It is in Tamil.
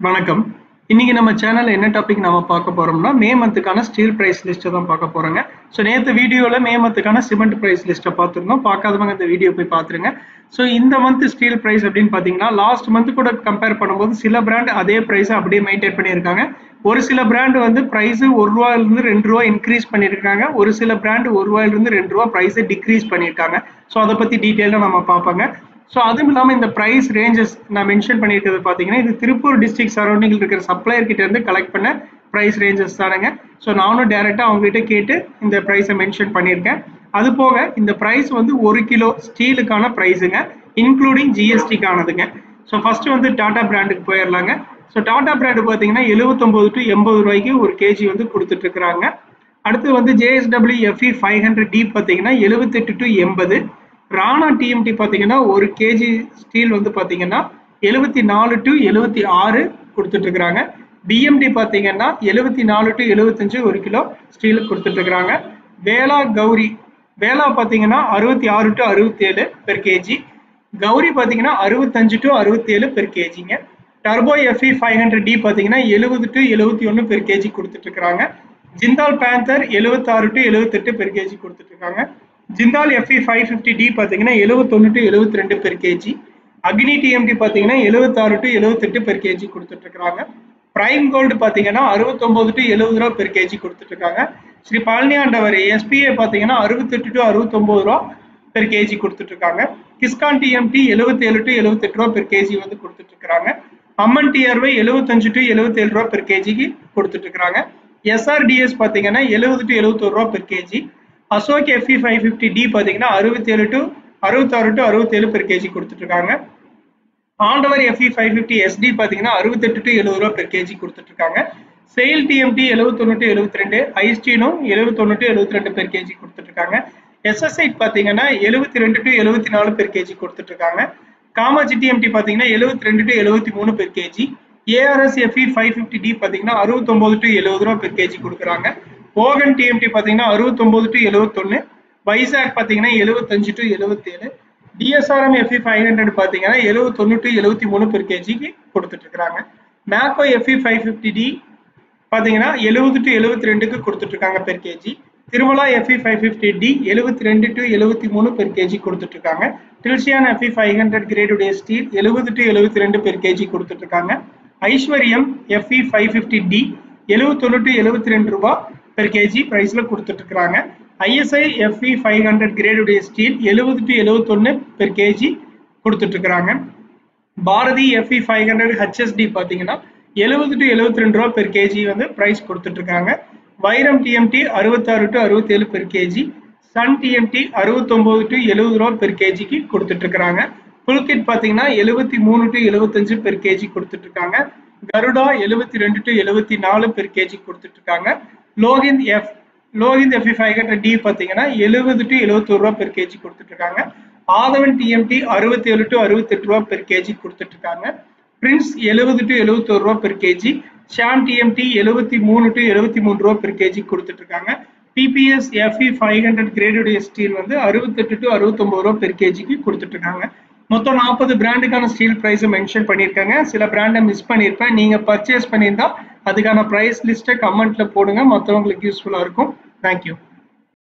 வணக்கம் இன்னைக்கு நம்ம சேனல்ல என்ன டாபிக் நாம பார்க்க போறோம்னா மே மந்த்துக்கான ஸ்டீல் பிரைஸ் லிஸ்ட்டை தான் பார்க்க போறோங்க ஸோ நேற்று வீடியோல மே மந்த்துக்கான சிமெண்ட் பிரைஸ் லிஸ்ட்டை பார்த்துருந்தோம் பார்க்காதவங்க இந்த வீடியோ போய் பார்த்துருங்க ஸோ இந்த மந்த் ஸ்டீல் பிரைஸ் அப்படின்னு பார்த்தீங்கன்னா லாஸ்ட் மந்த் கூட கம்பேர் பண்ணும்போது சில பிராண்ட் அதே ப்ரைஸை அப்படியே மெயின்டைன் பண்ணியிருக்காங்க ஒரு சில பிராண்ட் வந்து ப்ரைஸ் ஒரு ரூபாயிலிருந்து ரெண்டு ரூபா இன்க்ரீஸ் பண்ணியிருக்காங்க ஒரு சில பிராண்ட் ஒரு ரூபாயிலிருந்து ரெண்டு ரூபா ப்ரைஸை டிக்ரீஸ் பண்ணியிருக்காங்க ஸோ அதை பற்றி டீட்டெயிலாக நம்ம பார்ப்பாங்க ஸோ அதுவும் இல்லாமல் இந்த ப்ரைஸ் ரேஞ்சஸ் நான் மென்ஷன் பண்ணியிருக்கிறது பார்த்தீங்கன்னா இது திருப்பூர் டிஸ்ட்ரிக்ட் சரௌண்டிங்கில் இருக்கிற சப்ளையர் கிட்ட இருந்து கலெக்ட் பண்ண ப்ரைஸ் ரேஞ்சஸ் தானுங்க ஸோ நானும் டேரெக்டாக அவங்ககிட்ட கேட்டு இந்த ப்ரைஸை மென்ஷன் பண்ணியிருக்கேன் அது போக இந்த ப்ரைஸ் வந்து ஒரு கிலோ ஸ்டீலுக்கான ப்ரைஸுங்க இன்க்ளூடிங் ஜிஎஸ்டிக்கானதுங்க ஸோ ஃபர்ஸ்ட் வந்து டாடா பிராண்டுக்கு போயிடலாங்க ஸோ டாடா பிராண்டு பார்த்தீங்கன்னா எழுபத்தொம்போது டு எண்பது ரூபாய்க்கு ஒரு கேஜி வந்து கொடுத்துட்டு இருக்கிறாங்க அடுத்து வந்து JSW FE five hundred D பார்த்தீங்கன்னா எழுபத்தெட்டு டு எண்பது ராணா டிஎம்டி பார்த்தீங்கன்னா ஒரு கேஜி ஸ்டீல் வந்து பார்த்தீங்கன்னா எழுபத்தி நாலு டு எழுபத்தி ஆறு கொடுத்துட்டு இருக்கிறாங்க பிஎம்டி பார்த்தீங்கன்னா எழுபத்தி நாலு டு எழுபத்தஞ்சு ஒரு கிலோ ஸ்டீல் கொடுத்துட்டு இருக்கிறாங்க வேளா கௌரி வேளா பார்த்தீங்கன்னா அறுபத்தி ஆறு டு அறுபத்தேழு பெர் கேஜி கௌரி பார்த்தீங்கன்னா அறுபத்தஞ்சு டு அறுபத்தேழு பெர் கேஜிங்க turbo FE five hundred D பார்த்தீங்கன்னா எழுபது டு எழுபத்தி ஒன்று பெர் கேஜி கொடுத்துட்டு இருக்கிறாங்க ஜிந்தால் பேந்தர் எழுபத்தாறு டு எழுபத்தெட்டு பெர் கேஜி கொடுத்துட்டு இருக்காங்க Jindal FE five fifty D பார்த்தீங்கன்னா எழுபத்தொன்று டு எழுபத்தி ரெண்டு பெர் கேஜி அக்னி டிஎம்டி பார்த்தீங்கன்னா எழுபத்தாறு டு எழுபத்தெட்டு பெர் கேஜி கொடுத்துட்டு இருக்காங்க பிரைம் கோல்டு பார்த்தீங்கன்னா அறுபத்தொம்போது டு எழுபது ரூபா பெர் கேஜி கொடுத்துட்டு இருக்காங்க ஸ்ரீ பழனி ஆண்டவர் எஸ்பிஐ பார்த்தீங்கன்னா அறுபத்தெட்டு டு அறுபத்தொம்போது ரூபா பெர் கேஜி கொடுத்துட்டு இருக்காங்க கிஸ்கான் டிஎம்டி எழுபத்தேழு டு எழுபத்தெட்டு ரூபா பெர் கேஜி வந்து கொடுத்துட்டு இருக்காங்க அம்மன் டிஆர்வை எழுபத்தஞ்சு டு எழுபத்தேழு ரூபா பெர் கேஜிக்கு கொடுத்துட்டு இருக்காங்க எஸ்ஆர்டிஎஸ் பார்த்தீங்கன்னா எழுபது டு எழுபத்தோரு ரூபா per KG Ashok FE five fifty D பார்த்தீங்கன்னா அறுபத்தேழு டு அறுபத்தாறு டு அறுபத்தேழு பெர் கேஜி கொடுத்துட்டு இருக்காங்க ஆண்டவர் எஃப்இ ஃபைவ் ஃபிஃப்டி எஸ்டி பார்த்தீங்கன்னா அறுபத்தெட்டு டு எழுபது ரூபா பெர் கேஜி கொடுத்துட்டு இருக்காங்க செயில் டிஎம்டி எழுபத்தொன்னு டு எழுபத்தி ரெண்டு ஐஸ்டீனும் எழுபத்தொன்னு டு எழுபத்தி ரெண்டு பெர் கேஜி கொடுத்துட்டு இருக்காங்க எஸ்எஸ்ஐ பார்த்தீங்கன்னா எழுபத்தி ரெண்டு டு எழுபத்தி நாலு பெர் கேஜி கொடுத்துட்டு இருக்காங்க காமாஜி டிஎம்டி பார்த்தீங்கன்னா எழுபத்தி ரெண்டு டு எழுபத்தி மூணு per KG ARS FE five fifty D பார்த்தீங்கன்னா அறுபத்தொம்போது டு எழுபது ரூபா பெர் கேஜி கொடுக்குறாங்க ஓகன் டிஎம்டி பார்த்தீங்கன்னா அறுபத்தொம்போது டு எழுபத்தொன்னு வைசாக் பார்த்தீங்கன்னா எழுபத்தஞ்சு டு எழுபத்தேழு டிஎஸ்ஆர்எம் எஃப்இ ஃபைவ் ஹண்ட்ரட் பார்த்தீங்கன்னா எழுபத்தொன்னு டு எழுபத்தி மூணு பெர் கேஜிக்கு கொடுத்துட்டு இருக்காங்க மேக்கோ எஃப்இ ஃபைவ் ஃபிஃப்டி டி பார்த்தீங்கன்னா எழுபது டு எழுபத்தி ரெண்டுக்கு கொடுத்துட்டு இருக்காங்க per KG Tirumala FE five fifty D எழுபத்தி ரெண்டு டு எழுபத்தி மூணு பெர் கேஜி கொடுத்துட்டு இருக்காங்க டில்சியான் எஃப்இ ஃபைவ் ஹண்ட்ரட் கிரேடுடைய ஸ்டீல் எழுபது டு எழுபத்தி ரெண்டு பெர் கேஜி கொடுத்துட்டு இருக்காங்க Aishwaryam FE five fifty D எழுபத்தொன்னு டு எழுபத்தி ரெண்டு ரூபா பெர் கேஜி ப்ரைஸில் கொடுத்துட்டு இருக்கிறாங்க ஐஎஸ்ஐ எஃப்இ ஃபைவ் ஹண்ட்ரட் கிரேடுடைய ஸ்டீல் எழுபது டு எழுபத்தொன்னு பெர் கேஜி கொடுத்துட்டு இருக்கிறாங்க Bharathi FE five hundred HSD பார்த்தீங்கன்னா எழுபது டு எழுபத்தி ரெண்டு ரூபா பெர் கேஜி வந்து ப்ரைஸ் கொடுத்துட்டு இருக்காங்க வைரம் டிஎம்டி அறுபத்தாறு டு அறுபத்தேழு பெர் கேஜி சன் டிஎம்டி அறுபத்தொம்போது டு எழுபது ரூபா பெர் கேஜிக்கு கொடுத்துட்டு இருக்கிறாங்க புல்கிட் பார்த்தீங்கன்னா எழுபத்தி மூணு டு எழுபத்தஞ்சு பெர் கேஜி கொடுத்துட்டு இருக்காங்க கருடா எழுபத்தி ரெண்டு டு எழுபத்தி நாலு பெர் கேஜி கொடுத்துட்டு இருக்காங்க லோகிந்த் எஃப் லோகிந்த் எஃப்இ ஃபைவ் ஹண்ட்ரட் டி பார்த்தீங்கன்னா எழுபது டு எழுபத்தோரு ரூபா பெர் கேஜி கொடுத்துட்டு இருக்காங்க ஆதவன் டிஎம்டி அறுபத்தி ஏழு டு அறுபத்தெட்டு ரூபா பெர் கேஜி கொடுத்துட்டு இருக்காங்க பிரின்ஸ் எழுபது டு எழுபத்தோரு ரூபா பெர் கேஜி ஷான் டிஎம்டி எழுபத்தி மூணு டு எழுபத்தி மூணு ரூபா பெர் கேஜி கொடுத்துட்டு இருக்காங்க பிபிஎஸ் எஃப்இ ஃபைவ் ஹண்ட்ரட் கிரேடுடைய ஸ்டீல் வந்து அறுபத்தெட்டு டு அறுபத்தொம்பது ரூபா பெர் கேஜிக்கு கொடுத்துட்டு இருக்காங்க மொத்தம் நாற்பது பிராண்டுக்கான ஸ்டீல் ப்ரைஸை மென்ஷன் பண்ணியிருக்காங்க சில பிராண்டை மிஸ் பண்ணியிருப்பேன் நீங்கள் பர்ச்சேஸ் பண்ணியிருந்தா அதுக்கான ப்ரைஸ் லிஸ்ட்டை கமெண்ட்டில் போடுங்க மற்றவங்களுக்கு யூஸ்ஃபுல்லாக இருக்கும் தேங்க்யூ